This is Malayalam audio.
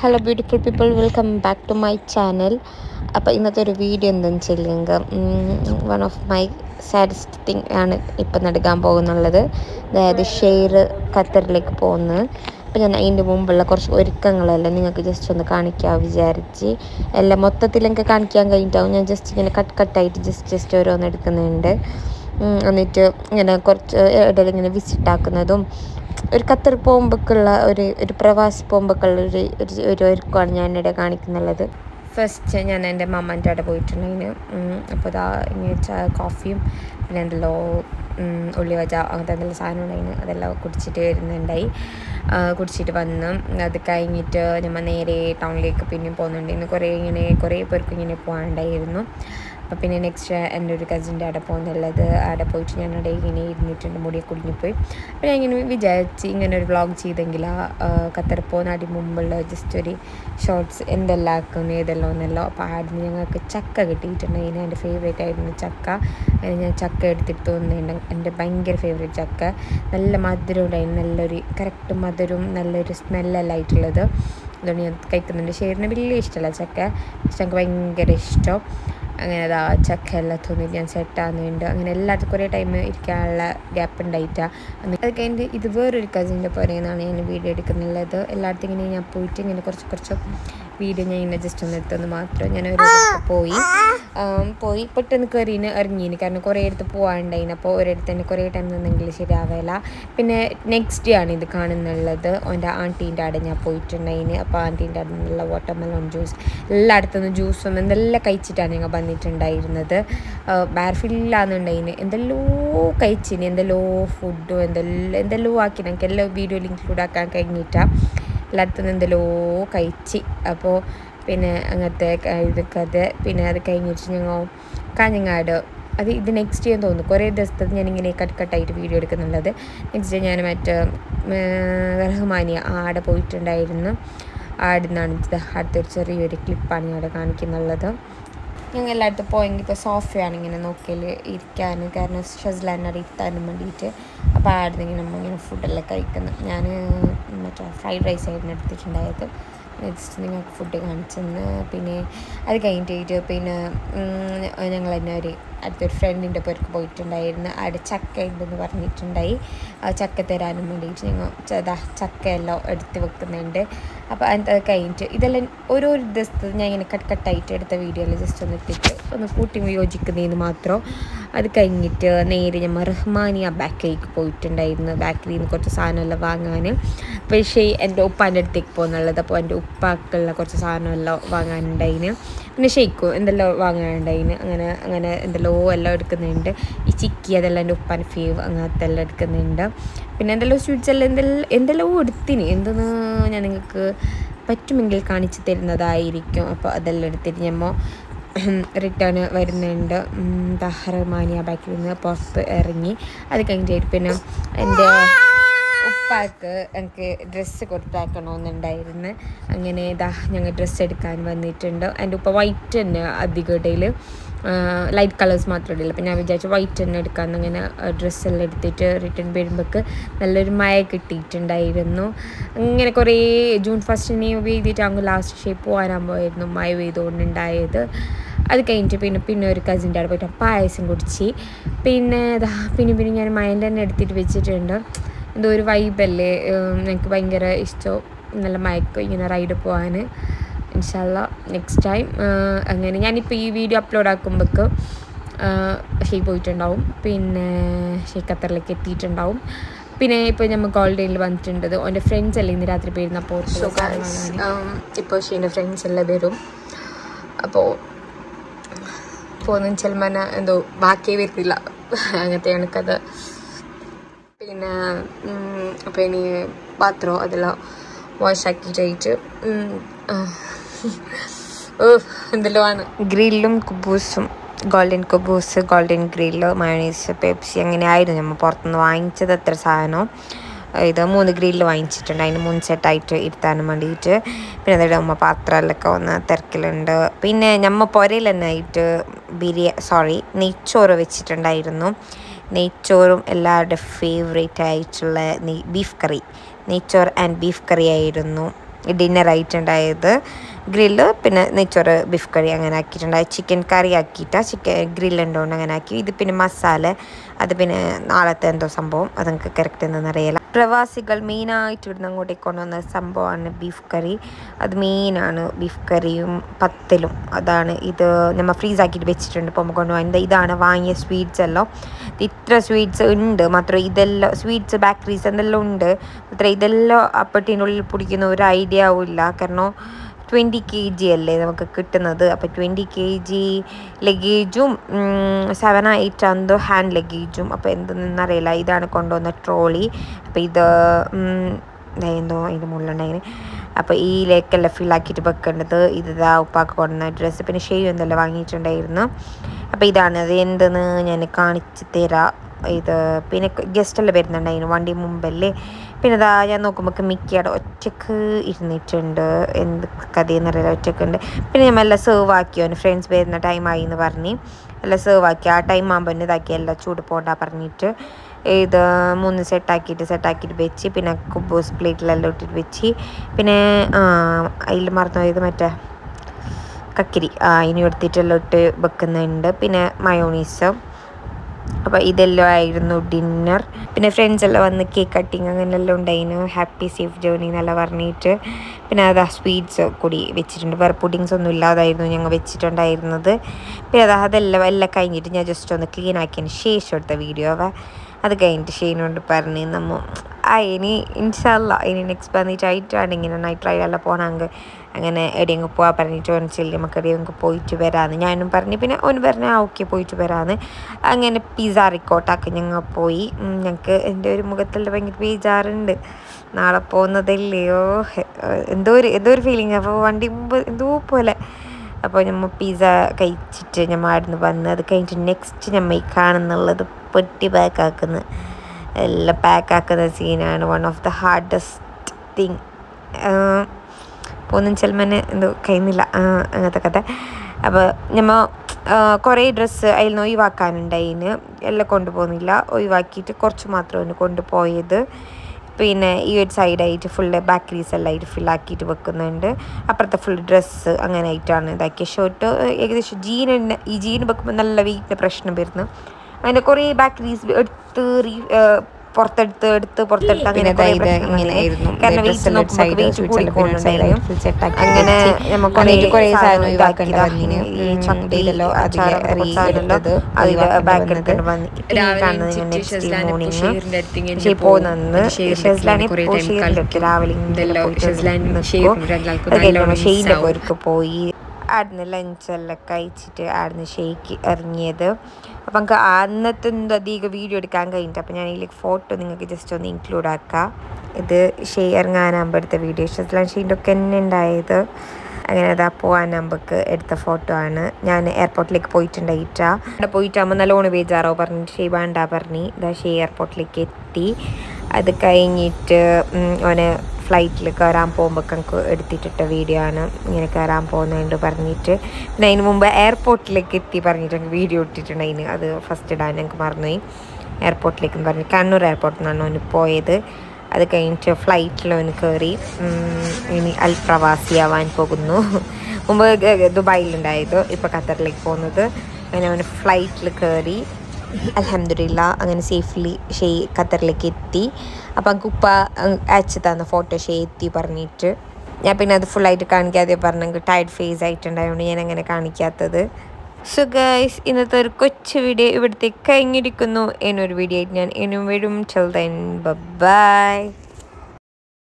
Hello beautiful people welcome back to my channel അപ്പോൾ ഇന്നത്തെ ഒരു വീഡിയോ എന്താണെന്ന് വെച്ചില്ലെങ്കിൽ one of my saddest thing ആണ് ഇപ്പം നടക്കാൻ പോകുന്നുള്ളത് അതായത് ഷെയർ ഖത്തറിലേക്ക് പോകുന്നത് അപ്പോൾ ഞാൻ അതിൻ്റെ മുമ്പുള്ള കുറച്ച് ഒരുക്കങ്ങളെല്ലാം നിങ്ങൾക്ക് ജസ്റ്റ് ഒന്ന് കാണിക്കാൻ വിചാരിച്ച് എല്ലാം മൊത്തത്തിൽ എനിക്ക് കാണിക്കാൻ കഴിഞ്ഞിട്ടാവും ഞാൻ ജസ്റ്റ് ഇങ്ങനെ കട്ട് കട്ടായിട്ട് ജസ്റ്റ് ജസ്റ്റ് ഓരോന്ന് എടുക്കുന്നുണ്ട് ഉം, എന്നിട്ട് ഇങ്ങനെ കുറച്ച് ഇടയിൽ ഇങ്ങനെ വിസിറ്റ് ആക്കുന്നതും ഒരു ഖത്തർ പോകുമ്പോഴേക്കുള്ള ഒരു ഒരു പ്രവാസി പോകുമ്പോഴേക്കുള്ള ഒരു ഒരു ഒരു ഒരുക്കമാണ് ഞാൻ ഇവിടെ കാണിക്കുന്നുള്ളത് ഫസ്റ്റ് ഞാൻ എൻ്റെ മമ്മൻ്റെ അവിടെ പോയിട്ടുണ്ടായിന് അപ്പോൾ ഇതാ ഇങ്ങനെ ചായ കോഫിയും പിന്നെ എന്തെല്ലോ ഉം, ഉള്ളി വജ അങ്ങനത്തെ എന്തെല്ലാം സാധനം ഉണ്ടായിന് അതെല്ലാം കുടിച്ചിട്ട് വരുന്നുണ്ടായി ആ, കുടിച്ചിട്ട് വന്ന് അത് കഴിഞ്ഞിട്ട് നമ്മൾ നേരെ ടൗണിലേക്ക് പിന്നെയും പോകുന്നുണ്ടായിരുന്നു കുറേ ഇങ്ങനെ കുറേ പേർക്ക് ഇങ്ങനെ പോകാനുണ്ടായിരുന്നു അപ്പോൾ പിന്നെ നെക്സ്റ്റ് എൻ്റെ ഒരു കസിൻ്റെ അവിടെ പോകുന്നുള്ളത് അവിടെ പോയിട്ട് ഞാൻ അവിടെ ഇങ്ങനെ ഇരുന്നിട്ടുണ്ട് മുടിയെ കുടുങ്ങിപ്പോയി അപ്പോൾ ഞാൻ ഇങ്ങനെ വിചാരിച്ച് ഇങ്ങനെ ഒരു വ്ളോഗ് ചെയ്തെങ്കിൽ ആ ഖത്തർ പോകുന്ന അടി മുമ്പുള്ള ജസ്റ്റ് ഒരു ഷോർട്സ് എന്തെല്ലാം ആക്കുന്നു ഏതെല്ലാം ഒന്നല്ലോ അപ്പോൾ ആടിന് ഞങ്ങൾക്ക് ചക്ക കിട്ടിയിട്ടുണ്ട് അതിന് എൻ്റെ ഫേവറേറ്റ് ആയിരുന്നു ചക്ക അതിന് ഞാൻ ചക്ക എടുത്തിട്ട് തോന്നുന്നുണ്ട് എൻ്റെ ഭയങ്കര ഫേവറേറ്റ് ചക്ക നല്ല മധുരം ഉണ്ടായിരുന്നു നല്ലൊരു കറക്റ്റ് മധുരവും നല്ലൊരു സ്മെല്ലെല്ലാം ആയിട്ടുള്ളത് അതുകൊണ്ട് ഞാൻ കഴിക്കുന്നുണ്ട് ഷെയറിന് വലിയ ഇഷ്ടമല്ല ചക്ക പക്ഷെ എനിക്ക് ഭയങ്കര ഇഷ്ടം അങ്ങനെ അതാ ചക്ക എല്ലാം തോന്നിയിട്ട് ഞാൻ സെറ്റാകുന്നുണ്ട് അങ്ങനെ എല്ലായിടത്തും കുറേ ടൈം ഇരിക്കാനുള്ള ഗ്യാപ്പ് ഉണ്ടായിട്ടാണ് അത് കഴിഞ്ഞിട്ട് ഇത് വേറൊരു കസിൻ്റെ പുറകെന്നാണ് ഞാൻ വീഡിയോ എടുക്കുന്നുള്ളത് എല്ലായിടത്തും ഇങ്ങനെ ഞാൻ പോയിട്ട് ഇങ്ങനെ കുറച്ച് കുറച്ച് വീഡിയോ ഞാൻ ഇങ്ങനെ ജസ്റ്റ് ഒന്ന് എടുത്തെന്ന് മാത്രം ഞാൻ ഒരു ദിവസം പോയി ആം, പോയി പെട്ടെന്ന് കയറിന് ഇറങ്ങിന് കാരണം കുറേ അടുത്ത് പോകാനുണ്ടായിന് അപ്പോൾ ഒരിടത്ത് തന്നെ കുറേ ടൈം നിന്നെങ്കിൽ ശരിയാവില്ല പിന്നെ നെക്സ്റ്റ് ഡേ ആണ് ഇത് കാണുന്നുള്ളത് എൻ്റെ ആൻറ്റീൻ്റെ അവിടെ ഞാൻ പോയിട്ടുണ്ടായിന് അപ്പോൾ ആൻറ്റീൻ്റെ അവിടെ നിന്നുള്ള വാട്ടർമെലോൺ ജ്യൂസ് എല്ലായിടത്തുനിന്ന് ജ്യൂസും എന്തെല്ലാം കഴിച്ചിട്ടാണ് ഞങ്ങൾ വന്നിട്ടുണ്ടായിരുന്നത് ബാർ ഫില്ലാന്നുണ്ടായിന് എന്തെല്ലോ കഴിച്ചിന് എന്തെല്ലോ ഫുഡും എന്തെല്ലാം എന്തെല്ലോ ആക്കി ഞങ്ങൾക്ക് എല്ലാ വീഡിയോയിൽ ഇൻക്ലൂഡ് ആക്കാൻ കഴിഞ്ഞിട്ടാണ് എല്ലായിടത്തുനിന്ന് എന്തെല്ലോ കഴിച്ച് അപ്പോൾ പിന്നെ അങ്ങനത്തെ ക- ഇതൊക്കെ അത് പിന്നെ അത് കഴിഞ്ഞിട്ട് ഞങ്ങൾ കാഞ്ഞങ്ങാട് അത് ഇത് നെക്സ്റ്റ് ചെയ്യാൻ തോന്നുന്നു കുറേ ദിവസത്തെ ഞാനിങ്ങനെ കട്ട് കട്ടായിട്ട് വീഡിയോ എടുക്കുന്നുള്ളത് നെക്സ്റ്റ് ഡേ ഞാൻ മറ്റേ റഹ്മാനിയ ആടെ പോയിട്ടുണ്ടായിരുന്നു ആടെ നിന്നാണ് ഇത് അടുത്തൊരു ചെറിയൊരു ക്ലിപ്പാണ് ഞാൻ അവിടെ കാണിക്കുന്നുള്ളത് ഞങ്ങൾ എല്ലായിടത്തും പോയെങ്കിൽ ഇപ്പോൾ സോഫയാണ് ഇങ്ങനെ നോക്കിയാൽ ഇരിക്കാൻ കാരണം ഷസ്ലാൻ ഇരുത്താനും വേണ്ടിയിട്ട് അപ്പോൾ ആടുന്ന് ഇങ്ങനെ നമ്മൾ ഇങ്ങനെ ഫുഡെല്ലാം കഴിക്കുന്നു ഞാൻ മറ്റേ ഫ്രൈഡ് റൈസ് ആയിരുന്നു എടുത്തിട്ടുണ്ടായത് ജസ്റ്റ് നിങ്ങൾക്ക് ഫുഡ് കാണിച്ചെന്ന് പിന്നെ അത് കഴിഞ്ഞിട്ട് പിന്നെ ഞങ്ങൾ തന്നെ ഒരു അടുത്തൊരു ഫ്രണ്ടിൻ്റെ പേർക്ക് പോയിട്ടുണ്ടായിരുന്നു അവിടെ ചക്ക ഉണ്ടെന്ന് പറഞ്ഞിട്ടുണ്ടായി ആ ചക്ക തരാനും വേണ്ടിയിട്ട് ഞങ്ങൾ ചതാ ചക്കയെല്ലാം എടുത്ത് വെക്കുന്നുണ്ട് അപ്പോൾ അത് കഴിഞ്ഞിട്ട് ഇതെല്ലാം ഓരോരോ ദിവസത്തെ ഞാൻ ഇങ്ങനെ കട്ട് കട്ടായിട്ട് എടുത്ത വീഡിയോയിൽ ജസ്റ്റ് ഒന്ന് ഇട്ടിട്ട് ഒന്ന് കൂട്ടി യോജിക്കുന്നതിന് മാത്രം അത് കഴിഞ്ഞിട്ട് നേരെ നമ്മൾ റഹ്മാനിയ ബേക്കറിക്ക് പോയിട്ടുണ്ടായിരുന്നു ബേക്കറിയിൽ നിന്ന് കുറച്ച് സാധനമെല്ലാം വാങ്ങാൻ പക്ഷേ എൻ്റെ ഉപ്പാൻ്റെ അടുത്തേക്ക് പോകുന്നുള്ളത് അപ്പോൾ എൻ്റെ ഉപ്പാക്കുള്ള കുറച്ച് സാധനമെല്ലാം വാങ്ങാനുണ്ടായിന് പിന്നെ ഷെയ്ക്കും എന്തെല്ലാം വാങ്ങാനുണ്ടായിന് അങ്ങനെ അങ്ങനെ എന്തെല്ലോ എല്ലാം എടുക്കുന്നുണ്ട് ഈ ചിക്കി അതെല്ലാം എൻ്റെ ഉപ്പാൻ്റെ ഫേവ് അങ്ങനത്തെ എല്ലാം എടുക്കുന്നുണ്ട് പിന്നെ എന്തെല്ലോ സ്വീറ്റ്സ് എല്ലാം എന്തെല്ലാം എന്തെല്ലോ എടുത്തിന് എന്തെന്ന് ഞാൻ നിങ്ങൾക്ക് പറ്റുമെങ്കിൽ കാണിച്ചു തരുന്നതായിരിക്കും അപ്പോൾ അതെല്ലാം എടുത്തിട്ട് ഞമ്മ റിട്ടേൺ വരുന്നുണ്ട് ദഹ്റമാനിയ ബാക്കിൽ നിന്ന് പുറത്ത് ഇറങ്ങി അത് കഴിഞ്ഞിട്ട് പിന്നെ എൻ്റെ ഉപ്പാക്ക് എനിക്ക് ഡ്രസ്സ് കൊടുത്താക്കണമെന്നുണ്ടായിരുന്നു അങ്ങനെ ഇതാ ഞങ്ങൾ ഡ്രസ്സ് എടുക്കാൻ വന്നിട്ടുണ്ട് എൻ്റെ ഉപ്പ വൈറ്റ് തന്നെ അധികം ഇടയിൽ ലൈറ്റ് കളേഴ്സ് മാത്രമേ ഇടയില്ല അപ്പം ഞാൻ വിചാരിച്ചു വൈറ്റ് തന്നെ എടുക്കാമെന്ന് അങ്ങനെ ഡ്രസ്സെല്ലാം എടുത്തിട്ട് റിട്ടേൺ വരുമ്പോൾക്ക് നല്ലൊരു മഴ കിട്ടിയിട്ടുണ്ടായിരുന്നു അങ്ങനെ കുറേ ജൂൺ ഫസ്റ്റിനെ പെയ്തിട്ട് അങ്ങ് ലാസ്റ്റ് ഷേപ്പ് പോകാനാകുമ്പോഴായിരുന്നു മഴ പെയ്തുകൊണ്ടുണ്ടായത് അത് കഴിഞ്ഞിട്ട് പിന്നെ പിന്നെ ഒരു കസിൻ്റെ അവിടെ പോയിട്ട് പായസം കുടിച്ച് പിന്നെ ദാ പിന്നെ പിന്നെ ഞാൻ മൈൻഡ് തന്നെ എടുത്തിട്ട് വെച്ചിട്ടുണ്ട് എന്തോ ഒരു വൈബല്ലേ എനിക്ക് ഭയങ്കര ഇഷ്ടം നല്ല മയക്കം ഇങ്ങനെ റൈഡ് പോകാൻ ഇൻഷാല്ല നെക്സ്റ്റ് ടൈം അങ്ങനെ ഞാനിപ്പോൾ ഈ വീഡിയോ അപ്ലോഡ് ആക്കുമ്പോഴേക്ക് ഷെയ് പോയിട്ടുണ്ടാവും പിന്നെ ഷെയ് ഖത്തറിലേക്ക് എത്തിയിട്ടുണ്ടാവും പിന്നെ ഇപ്പോൾ നമ്മൾ ഗോൾഡനിൽ വന്നിട്ടുണ്ട് എൻ്റെ ഫ്രണ്ട്സ് എല്ലാം ഇന്ന് രാത്രി പോയിരുന്ന അപ്പോൾ ഇപ്പോൾ ഷെയ്ൻ്റെ ഫ്രണ്ട്സ് എല്ലാം വരും അപ്പോൾ പോകുന്ന ചെൽമന എന്തോ ബാക്കിയേ വരുന്നില്ല അങ്ങനത്തെ കണക്കത് പിന്നെ അപ്പോൾ ഇനി പാത്രം അതെല്ലാം വാഷാക്കിയിട്ട് എന്തെല്ലോ ആണ് ഗ്രില്ലും കുബൂസും ഗോൾഡൻ കുബൂസ് ഗോൾഡൻ ഗ്രില്ല് മയണീസ് പെപ്സി അങ്ങനെ ആയിരുന്നു നമ്മൾ പുറത്തുനിന്ന് വാങ്ങിച്ചത് അത്ര സാധനം ഇത് മൂന്ന് ഗ്രില്ല് വാങ്ങിച്ചിട്ടുണ്ട് അതിന് മൂന്ന് സെറ്റായിട്ട് ഇരുത്താനും വേണ്ടിയിട്ട് പിന്നെ അതോടെ നമ്മ പാത്രമെല്ലാം ഒന്ന് തിരക്കലുണ്ട് പിന്നെ നമ്മ പുരയിൽ തന്നെ ആയിട്ട് ബിരിയാ സോറി നെയ്ച്ചോറ് വെച്ചിട്ടുണ്ടായിരുന്നു നെയ്ച്ചോറും എല്ലാവരുടെ ഫേവറേറ്റ് ആയിട്ടുള്ള നെയ് ബീഫ് കറി നെയ്ച്ചോറ് ആൻഡ് ബീഫ് കറി ആയിരുന്നു ഡിന്നർ ആയിട്ടുണ്ടായത് ഗ്രില്ല് പിന്നെ നെയ്ച്ചോറ് ബീഫ് കറി അങ്ങനെ ആക്കിയിട്ടുണ്ടായി ചിക്കൻ കറി ആക്കിയിട്ട് ചിക്കൻ ഗ്രില്ലുണ്ടോണ്ട് അങ്ങനെ ആക്കി ഇത് പിന്നെ മസാല അത് പിന്നെ നാളത്തെ എന്തോ സംഭവം അത് നിങ്ങൾക്ക് കറക്റ്റ് എന്താണെന്ന് അറിയില്ല പ്രവാസികൾ മെയിനായിട്ട് ഇവിടുന്ന് അങ്ങോട്ടേക്ക് കൊണ്ടുവന്ന സംഭവമാണ് ബീഫ് കറി അത് മെയിനാണ് ബീഫ് കറിയും പത്തലും അതാണ് ഇത് നമ്മൾ ഫ്രീസ് ആക്കിയിട്ട് വെച്ചിട്ടുണ്ട് ഇപ്പോൾ നമുക്ക് കൊണ്ടുപോകാൻ ഇതാണ് വാങ്ങിയ സ്വീറ്റ്സ് എല്ലാം ഇത്ര സ്വീറ്റ്സ് ഉണ്ട് മാത്രം ഇതെല്ലാം സ്വീറ്റ്സ് ബേക്കറീസ് എന്തെല്ലാം ഉണ്ട് അത്ര ഇതെല്ലാം അപ്പട്ടിനുള്ളിൽ പിടിക്കുന്ന ഒരു ഐഡിയ ആവില്ല കാരണം ട്വൻറ്റി കെ ജി അല്ലേ നമുക്ക് കിട്ടുന്നത് അപ്പോൾ ട്വൻറ്റി കെ ജി ലഗേജും സെവൻ എയ്റ്റ് എന്തോ ഹാൻഡ് ലഗേജും അപ്പോൾ എന്തെന്നറിയില്ല ഇതാണ് കൊണ്ടുവന്ന ട്രോളി അപ്പോൾ ഇത് എന്തോ അതിൻ്റെ മുകളിലുണ്ടായിന് അപ്പോൾ ഈ ലേക്കെല്ലാം ഫില്ലാക്കിയിട്ട് വെക്കേണ്ടത് ഇത് ഇതാ ഉപ്പാക്ക് കൊണ്ടുവന്ന ഡ്രസ്സ് പിന്നെ ഷെയ്വ് എന്തെല്ലാം വാങ്ങിയിട്ടുണ്ടായിരുന്നു അപ്പോൾ ഇതാണ് അത് എന്തെന്ന് ഞാൻ കാണിച്ച് തരാം ഇത് പിന്നെ ഗസ്റ്റെല്ലാം വരുന്നുണ്ടായിരുന്നു വണ്ടി മുമ്പല്ലേ പിന്നെ ഇതാ ഞാൻ നോക്കുമ്പോൾ മിക്കയുടെ ഒറ്റക്ക് ഇരുന്നിട്ടുണ്ട് എന്ത് കഥയെന്നറിയില്ല ഒറ്റക്കുണ്ട് പിന്നെ ഞാൻ എല്ലാം സെർവ് ആക്കി അവന് ഫ്രണ്ട്സ് വരുന്ന ടൈമായി എന്ന് പറഞ്ഞ് എല്ലാം സെർവ് ആക്കി ആ ടൈം ആകുമ്പോൾ ഇതാക്കി എല്ലാം ചൂട് പോണ്ട പറഞ്ഞിട്ട് ഇത് മൂന്ന് സെറ്റാക്കിയിട്ട് സെറ്റാക്കിയിട്ട് വെച്ച് പിന്നെ കുബൂസ് പ്ലേറ്റിലെല്ലാം ഇട്ടിട്ട് വെച്ച് പിന്നെ അതിൽ മറന്നു പോയത് മറ്റേ കക്കിരി അതിന് എടുത്തിട്ടെല്ലാം ഇട്ട് വെക്കുന്നുണ്ട് പിന്നെ മയോണീസ് അപ്പോൾ ഇതെല്ലാം ആയിരുന്നു ഡിന്നർ പിന്നെ ഫ്രണ്ട്സ് എല്ലാം വന്ന് കേക്ക് കട്ടിങ് അങ്ങനെയെല്ലാം ഉണ്ടായിരുന്നു ഹാപ്പി സേഫ് ജേർണി എന്നെല്ലാം പറഞ്ഞിട്ട് പിന്നെ അതാ സ്വീറ്റ്സ് കൂടി വെച്ചിട്ടുണ്ട് വേറെ പുഡിങ്സ് ഒന്നും ഇല്ലാതായിരുന്നു ഞങ്ങൾ വെച്ചിട്ടുണ്ടായിരുന്നത് പിന്നെ അതാ അതെല്ലാം എല്ലാം കഴിഞ്ഞിട്ട് ഞാൻ ജസ്റ്റ് ഒന്ന് ക്ലീൻ ആക്കിയതിന് ശേഷം എടുത്ത വീഡിയോ അവ അത് കഴിഞ്ഞിട്ട് ഷെയ്നോട് പറഞ്ഞ് നമ്മ ആ ഇനി ഇൻഷല്ല ഇനി നെക്സ്റ്റ് വന്നിട്ടായിട്ടാണ് ഇങ്ങനെ നൈറ്റ് റൈഡെല്ലാം പോകണമെങ്കിൽ അങ്ങനെ എവിടെയെങ്കിലും പോവാൻ പറഞ്ഞിട്ട് ഓൻ ചെല്ലി നമുക്ക് എവിടെയെങ്കിലും പോയിട്ട് വരാമെന്ന് ഞാനും പറഞ്ഞു പിന്നെ ഓൻ പറഞ്ഞു ആ ഓക്കെ പോയിട്ട് വരാമെന്ന് അങ്ങനെ പിസ്സ റിക്കോട്ടാക്കി ഞങ്ങൾ പോയി ഞങ്ങൾക്ക് എൻ്റെ ഒരു മുഖത്തിൽ ഭയങ്കര ബേജാറുണ്ട് നാളെ പോകുന്നതല്ലയോ എന്തോ ഒരു എന്തോ ഒരു ഫീലിംഗ് അപ്പോൾ വണ്ടി മുമ്പ് എന്തോ പോലെ അപ്പോൾ നമ്മൾ പിസ്സ കഴിച്ചിട്ട് നമ്മൾ ആടുന്ന് വന്ന് അത് കഴിഞ്ഞിട്ട് നെക്സ്റ്റ് നമ്മൾ ഈ കാണുന്നുള്ളത് പെട്ടി പാക്കാക്കുന്ന എല്ലാം പാക്കാക്കുന്ന സീനാണ് one of the hardest thing ഒന്നും ചെലമന് എന്തോ കഴിയുന്നില്ല അങ്ങനത്തെ കഥ അപ്പോൾ നമ്മൾ കുറേ ഡ്രസ്സ് അതിൽ നിന്ന് ഒഴിവാക്കാനുണ്ടായിന് എല്ലാം കൊണ്ടുപോകുന്നില്ല ഒഴിവാക്കിയിട്ട് കുറച്ച് മാത്രമാണ് കൊണ്ടുപോയത് പിന്നെ ഈ ഒരു സൈഡായിട്ട് ഫുള്ള് ബാക്കറീസ് എല്ലാം ആയിട്ട് ഫില്ലാക്കിയിട്ട് വെക്കുന്നുണ്ട് അപ്പുറത്തെ ഫുൾ ഡ്രസ്സ് അങ്ങനെ ആയിട്ടാണ് ഇതാക്കിയ ഷർട്ട് ഏകദേശം ജീൻ ഈ ജീൻ വെക്കുമ്പോൾ നല്ല വെയിറ്റിൻ്റെ പ്രശ്നം വരുന്നു അങ്ങനെ കുറേ ബാക്കറീസ് എടുത്ത് റീ പുറത്തെടുത്ത് എടുത്ത് പുറത്തെടുത്ത് അങ്ങനെ കുറേ പ്രശ്നങ്ങളായിരുന്നു. കാരണം വെയിറ്റ് നോക്കുമ്പോൾ വെയിറ്റ് കൂടിക്കൊണ്ടുണ്ടായിരുന്നു അങ്ങനെ നമുക്ക് കുറേ സാധനം ഒഴിവാക്കേണ്ടി വന്നിന് ഈ ചന്തയിലല്ലോ അതിലല്ലോ അതിൽ ബാക്ക് എടുക്കേണ്ടി വന്നു കാണുന്നത് ഞാൻ നെക്സ്റ്റ് മോർണിംഗ് പക്ഷേ പോകുന്നത് ഷെസ്ലാനി ഷെയറിലെത്തി രാവിലെ ഷെയ്ൻ്റെ പോർക്ക് പോയി ആടുന്ന് ലഞ്ചെല്ലാം കഴിച്ചിട്ട് ആടുന്ന് ഷെയ്ക്ക് ഇറങ്ങിയത് അപ്പം നമുക്ക് അന്നത്തെ എന്തോ അധികം വീഡിയോ എടുക്കാൻ കഴിഞ്ഞിട്ട് അപ്പം ഞാൻ ഇതിലേക്ക് ഫോട്ടോ നിങ്ങൾക്ക് ജസ്റ്റ് ഒന്ന് ഇൻക്ലൂഡ് ആക്കാം ഇത് ഷെയ് ഇറങ്ങാനാകുമ്പോൾ എടുത്ത വീഡിയോ ഷെസ്ലാൻ ഷെയ്ൻ്റെ ഒക്കെ തന്നെ ഉണ്ടായത് അങ്ങനെ അതാ പോകാൻ നമുക്ക് എടുത്ത ഫോട്ടോ ആണ് ഞാൻ എയർപോർട്ടിലേക്ക് പോയിട്ടുണ്ടായിട്ടാ അവിടെ പോയിട്ടാകുമ്പോൾ നല്ലോണം ബേജാറോ പറഞ്ഞിട്ട് ഷെയ് വേണ്ട പറഞ്ഞ് ഇതാ ഷെയ് എയർപോർട്ടിലേക്ക് എത്തി അത് കഴിഞ്ഞിട്ട് ഓന് ഫ്ലൈറ്റിൽ കയറാൻ പോകുമ്പോൾ നമുക്ക് എടുത്തിട്ടിട്ട വീഡിയോ ആണ് ഇങ്ങനെ കയറാൻ പോകുന്നുണ്ട് പറഞ്ഞിട്ട് പിന്നെ അതിന് മുമ്പ് എയർപോർട്ടിലേക്ക് എത്തി പറഞ്ഞിട്ട് വീഡിയോ ഇട്ടിട്ടുണ്ടായിന് അത് ഫസ്റ്റ് ഇടാൻ ഞങ്ങൾക്ക് മറന്നുപോയി എയർപോർട്ടിലേക്ക് പറഞ്ഞ് കണ്ണൂർ എയർപോർട്ടിൽ നിന്നാണ് അവന് പോയത് അത് കഴിഞ്ഞിട്ട് ഫ്ലൈറ്റിൽ അവന് കയറി ഇനി അൽ പ്രവാസിയാവാൻ പോകുന്നു മുമ്പ് ദുബായിലുണ്ടായത് ഇപ്പോൾ ഖത്തറിലേക്ക് പോകുന്നത് അങ്ങനെ അവന് ഫ്ലൈറ്റിൽ കയറി അലഹമില്ല അങ്ങനെ സേഫ്ലി ഷെയ് ഖത്തറിലേക്ക് എത്തി അപ്പം എനിക്ക് ഉപ്പ അയച്ചു തന്ന ഫോട്ടോ ഷെയ് എത്തി പറഞ്ഞിട്ട് ഞാൻ പിന്നെ അത് ഫുള്ളായിട്ട് കാണിക്കാതെ പറഞ്ഞെങ്കിൽ ടയർഡ് ഫേസ് ആയിട്ടുണ്ടായതുകൊണ്ട് ഞാൻ അങ്ങനെ കാണിക്കാത്തത് സോ ഗൈസ് ഇന്നത്തെ ഒരു കൊച്ചു വീഡിയോ ഇവിടുത്തെ കഴിഞ്ഞിരിക്കുന്നു എന്നൊരു വീഡിയോ ആയിട്ട് ഞാൻ ഇനിയും വരും ചെൽ ദൻ ബൈ